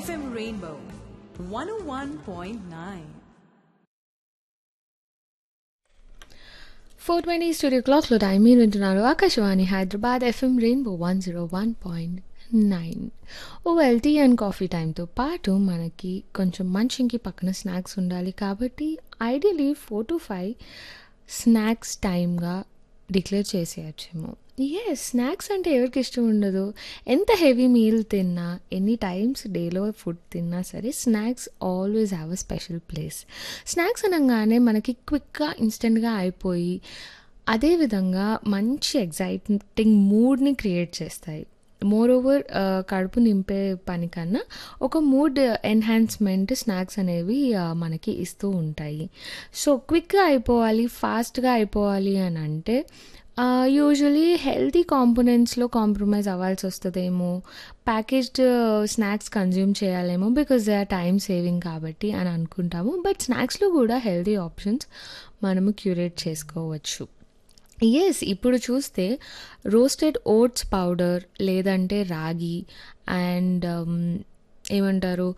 FM Rainbow 101.9. Four twenty studio క్లాక్లో time మీరు వింటున్నారు Akashvani Hyderabad FM rainbow one zero one point nine oh well tea and coffee టైంతో పాటు మనకి కొంచెం మంచింకి పక్కన స్నాక్స్ ఉండాలి కాబట్టి ideally four to five snacks టైమ్గా డిక్లేర్ చేసేయచ్చేమో ఎస్ స్నాక్స్ అంటే ఎవరికి ఇష్టం ఉండదు ఎంత హెవీ మీల్ తిన్నా ఎన్ని టైమ్స్ డేలో ఫుడ్ తిన్నా సరే snacks always have a special place snacks అనగానే మనకి క్విక్గా ఇన్స్టెంట్గా అయిపోయి అదేవిధంగా మంచి ఎగ్జైటింగ్ మూడ్ని క్రియేట్ చేస్తాయి మోర్ ఓవర్ కడుపు నింపే పని కన్నా ఒక మూడ్ ఎన్హాన్స్మెంట్ స్నాక్స్ అనేవి ఆ, మనకి ఇస్తూ ఉంటాయి సో క్విక్గా అయిపోవాలి ఫాస్ట్గా అయిపోవాలి అని అంటే యూజువలీ హెల్తీ కాంపోనెంట్స్లో కాంప్రమైజ్ అవ్వాల్సి వస్తుందేమో ప్యాకేజ్డ్ స్నాక్స్ కన్జ్యూమ్ చేయాలేమో because they are time saving కాబట్టి అని అనుకుంటాము బట్ స్నాక్స్లో కూడా హెల్తీ ఆప్షన్స్ మనము క్యూరేట్ చేసుకోవచ్చు ఎస్ ఇప్పుడు చూస్తే రోస్టెడ్ ఓట్స్ పౌడర్ లేదంటే రాగి అండ్ ఏమంటారు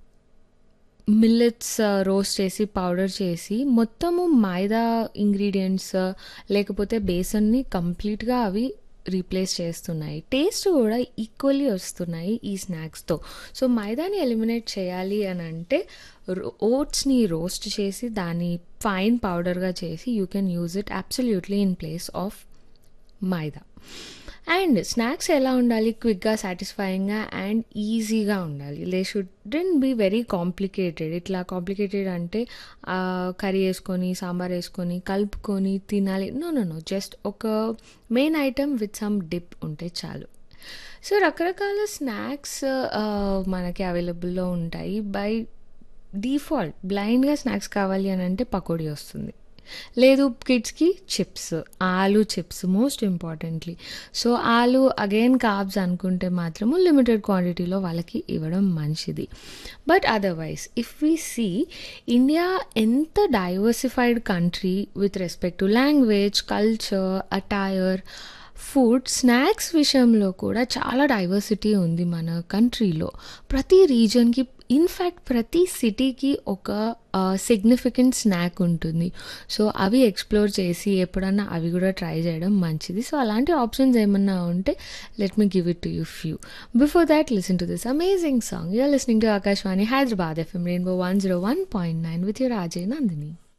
మిల్లెట్స్ రోస్ట్ చేసి పౌడర్ చేసి మొత్తము మైదా ఇంగ్రీడియంట్స్ లేకపోతే బేసన్ని కంప్లీట్గా అవి రీప్లేస్ చేస్తున్నాయి టేస్ట్ కూడా ఈక్వల్లీ వస్తున్నాయి ఈ స్నాక్స్తో సో మైదాని ఎలిమినేట్ చేయాలి అని అంటే ఓట్స్ని రోస్ట్ చేసి దాన్ని ఫైన్ పౌడర్గా చేసి you can use it absolutely in place of maida and snacks ఎలా ఉండాలి క్విక్గా సాటిస్ఫైయింగ్గా అండ్ ఈజీగా ఉండాలి they shouldn't be very complicated ఇట్లా కాంప్లికేటెడ్ అంటే కర్రీ వేసుకొని సాంబార్ వేసుకొని కలుపుకొని తినాలి నో నో నో జస్ట్ ఒక main item with some dip ఉంటే చాలు సో రకరకాల స్నాక్స్ మనకి అవైలబుల్లో ఉంటాయి బై డిఫాల్ట్ బ్లైండ్గా స్నాక్స్ కావాలి అని అంటే పకోడీ వస్తుంది లేదు కిడ్స్కి chips aloo chips most importantly so aloo again carbs అనుకుంటే మాత్రము లిమిటెడ్ క్వాంటిటీలో వాళ్ళకి ఇవ్వడం మంచిది but otherwise if we see India ఎంత diversified country with respect to language culture attire food snacks విషయంలో కూడా చాలా డైవర్సిటీ ఉంది మన కంట్రీలో ప్రతి రీజన్కి ఇన్ఫ్యాక్ట్ ప్రతి సిటీకి ఒక సిగ్నిఫికెంట్ స్నాక్ ఉంటుంది సో అవి ఎక్స్ప్లోర్ చేసి ఎప్పుడన్నా అవి కూడా ట్రై చేయడం మంచిది సో అలాంటి ఆప్షన్స్ ఏమన్నా ఉంటే let me give it to you few before that listen to this amazing song you're listening to Akashvani Hyderabad FM rainbow one zero one point nine with your Ajay Nandini